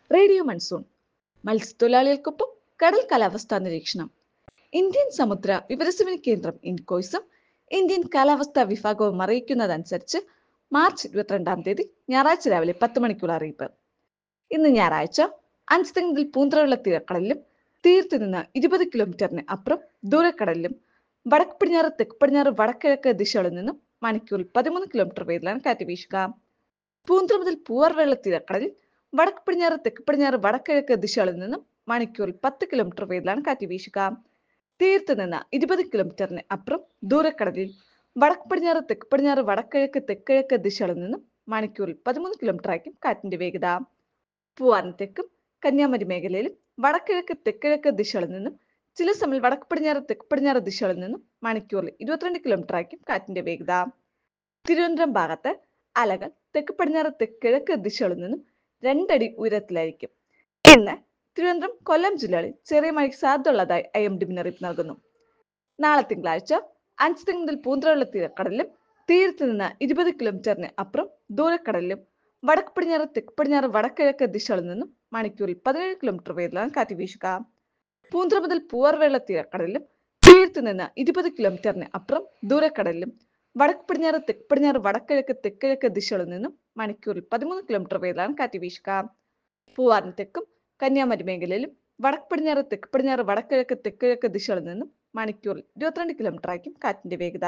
radio monsoon മത്സ്യത്തൊഴിലാളികൾക്കൊപ്പം കടൽ കാലാവസ്ഥാ നിരീക്ഷണം ഇന്ത്യൻ സമുദ്ര വിവരസേവന കേന്ദ്രം ഇൻകോയ്സും ഇന്ത്യൻ കാലാവസ്ഥാ വിഭാഗവും അറിയിക്കുന്നതനുസരിച്ച് മാർച്ച് ഇരുപത്തിരണ്ടാം തീയതി ഞായറാഴ്ച രാവിലെ പത്ത് മണിക്കുള്ള അറിയിപ്പ് ഇന്ന് ഞായറാഴ്ച അഞ്ച് മുതൽ പൂന്തറയുള്ള തീരക്കടലിലും തീരത്ത് നിന്ന് ഇരുപത് കിലോമീറ്ററിന് അപ്പുറം ദൂരക്കടലിലും വടക്ക് പടിഞ്ഞാറ് തെക്ക് പടിഞ്ഞാറ് വടക്കിഴക്ക് ദിശകളിൽ നിന്നും മണിക്കൂറിൽ പതിമൂന്ന് കിലോമീറ്റർ വേഗത്തിലാണ് കാറ്റ് വീശുക പൂന്തറ മുതൽ പൂവാർവെള്ള തീരക്കടലിൽ വടക്ക് പടിഞ്ഞാറ് തെക്ക് പടിഞ്ഞാറ് വടക്കിഴക്ക് ദിശകളിൽ നിന്നും മണിക്കൂറിൽ പത്ത് കിലോമീറ്റർ വേഗത്തിലാണ് കാറ്റ് വീശുക തീരത്ത് നിന്ന് ഇരുപത് കിലോമീറ്ററിന് അപ്പുറം ദൂരക്കടലിൽ വടക്ക് പടിഞ്ഞാറ് തെക്ക് പടിഞ്ഞാറ് വടക്കിഴക്ക് തെക്കിഴക്ക് ദിശകളിൽ നിന്നും മണിക്കൂറിൽ പതിമൂന്ന് കിലോമീറ്റർ ആയിരിക്കും കാറ്റിന്റെ വേഗത പൂവാറിന് തെക്കും കന്യാകുമാരി മേഖലയിലും വടക്കിഴക്ക് തെക്കിഴക്ക് ദിശകളിൽ നിന്നും ചില സമയം വടക്ക് പടിഞ്ഞാറ് തെക്ക് പടിഞ്ഞാറ് ദിശകളിൽ നിന്നും മണിക്കൂറിൽ ഇരുപത്തിരണ്ട് കിലോമീറ്റർ ആയിരിക്കും കാറ്റിന്റെ വേഗത തിരുവനന്തപുരം ഭാഗത്ത് അലകൾ തെക്ക് പടിഞ്ഞാറ് തെക്കിഴക്ക് ദിശകളിൽ നിന്നും രണ്ടടി ഉയരത്തിലായിരിക്കും ഇന്ന് തിരുവനന്തപുരം കൊല്ലം ജില്ലകളിൽ ചെറിയ മഴയ്ക്ക് സാധ്യതയുള്ളതായി ഐ എം ഡി മുന്നറിയിപ്പ് നൽകുന്നു നാളെ തിങ്കളാഴ്ച അഞ്ച് തെങ്ങ് മുതൽ പൂന്തറയുള്ള തീരക്കടലിലും തീരത്ത് നിന്ന് ഇരുപത് കിലോമീറ്ററിന് അപ്പുറം ദൂരക്കടലിലും വടക്ക് പടിഞ്ഞാറ് തെക്ക് പടിഞ്ഞാറ് വടക്കിഴക്ക് ദിശകളിൽ നിന്നും മണിക്കൂറിൽ പതിനേഴ് കിലോമീറ്റർ വേഗത്തിലാണ് കാറ്റ് വീശുക പൂന്തറ മുതൽ പൂവാർവേള തീരക്കടലിലും തീരത്ത് നിന്ന് ഇരുപത് കിലോമീറ്ററിന് അപ്പുറം ദൂരക്കടലിലും വടക്ക് പടിഞ്ഞാറ് തെക്ക് പടിഞ്ഞാറ് വടക്കിഴക്ക് തെക്കിഴക്ക് ദിശകളിൽ നിന്നും മണിക്കൂറിൽ പതിമൂന്ന് കിലോമീറ്റർ വേഗത്തിലാണ് കാറ്റ് വീശുക പൂവാറിന് തെക്കും കന്യാകുമാരി മേഖലയിലും വടക്ക് പടിഞ്ഞാറ് തെക്ക് പടിഞ്ഞാറ് വടക്കിഴക്ക് തെക്കിഴക്ക് ദിശകളിൽ നിന്നും മണിക്കൂറിൽ ഇരുപത്തിരണ്ട് കിലോമീറ്റർ ആയിരിക്കും കാറ്റിന്റെ വേഗത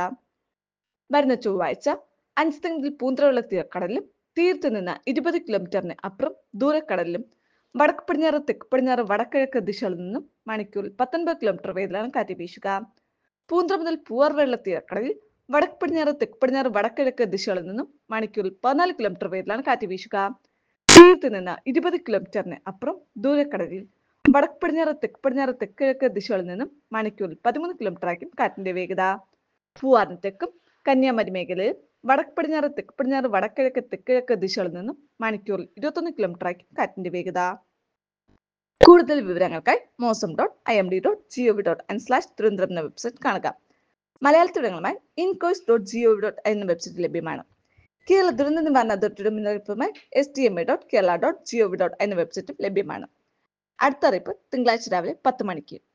വരുന്ന ചൊവ്വാഴ്ച അഞ്ച് തെങ്ങിൽ പൂന്തറയുള്ള തീരക്കടലിലും തീരത്ത് നിന്ന് ഇരുപത് കിലോമീറ്ററിന് അപ്പുറം ദൂരക്കടലിലും വടക്ക് പടിഞ്ഞാറ് തെക്ക് പടിഞ്ഞാറ് വടക്കിഴക്ക് ദിശകളിൽ നിന്നും മണിക്കൂറിൽ പത്തൊൻപത് കിലോമീറ്റർ വേഗത്തിലാണ് കാറ്റ് വീശുക പൂന്തറ മുതൽ പൂവാർവെള്ള തീരക്കടലിൽ വടക്ക് പടിഞ്ഞാറ് തെക്ക് പടിഞ്ഞാറ് വടക്കിഴക്ക് ദിശകളിൽ നിന്നും മണിക്കൂറിൽ പതിനാല് കിലോമീറ്റർ വേഗത്തിലാണ് കാറ്റ് വീശുക തീരത്ത് നിന്ന് ഇരുപത് കിലോമീറ്ററിന് അപ്പുറം ദൂരക്കടലിൽ വടക്ക് പടിഞ്ഞാറ് തെക്ക് പടിഞ്ഞാറ് തെക്കിഴക്ക് ദിശകളിൽ നിന്നും മണിക്കൂറിൽ പതിമൂന്ന് കിലോമീറ്റർ ആയിരിക്കും കാറ്റിന്റെ വേഗത പൂവാറിന് തെക്കും കന്യാകുമാരി മേഖലയിൽ വടക്ക് പടിഞ്ഞാറ് തെക്ക് പടിഞ്ഞാറ് വടക്കിഴക്ക് തെക്കിഴക്ക് ദിശകളിൽ നിന്നും മണിക്കൂറിൽ ഇരുപത്തൊന്ന് കിലോമീറ്റർ ആയിരിക്കും കാറ്റിന്റെ വേഗത കൂടുതൽ വിവരങ്ങൾക്കായി mausam dot I M D dot G O V dot N slash Thiruvananthapuram എന്ന വെബ്സൈറ്റ് കാണുക മലയാളത്തിടങ്ങളുമായി INCOIS dot G O V dot എന്ന വെബ്സൈറ്റ് ലഭ്യമാണ് കേരള ദുരന്ത നിവാരണ അതോറിറ്റിയുടെ മുന്നറിയിപ്പുമായി S T M A dot Kerala dot G O V dot എന്ന വെബ്സൈറ്റും ലഭ്യമാണ് അടുത്ത അറിയിപ്പ് തിങ്കളാഴ്ച രാവിലെ പത്ത് മണിക്ക്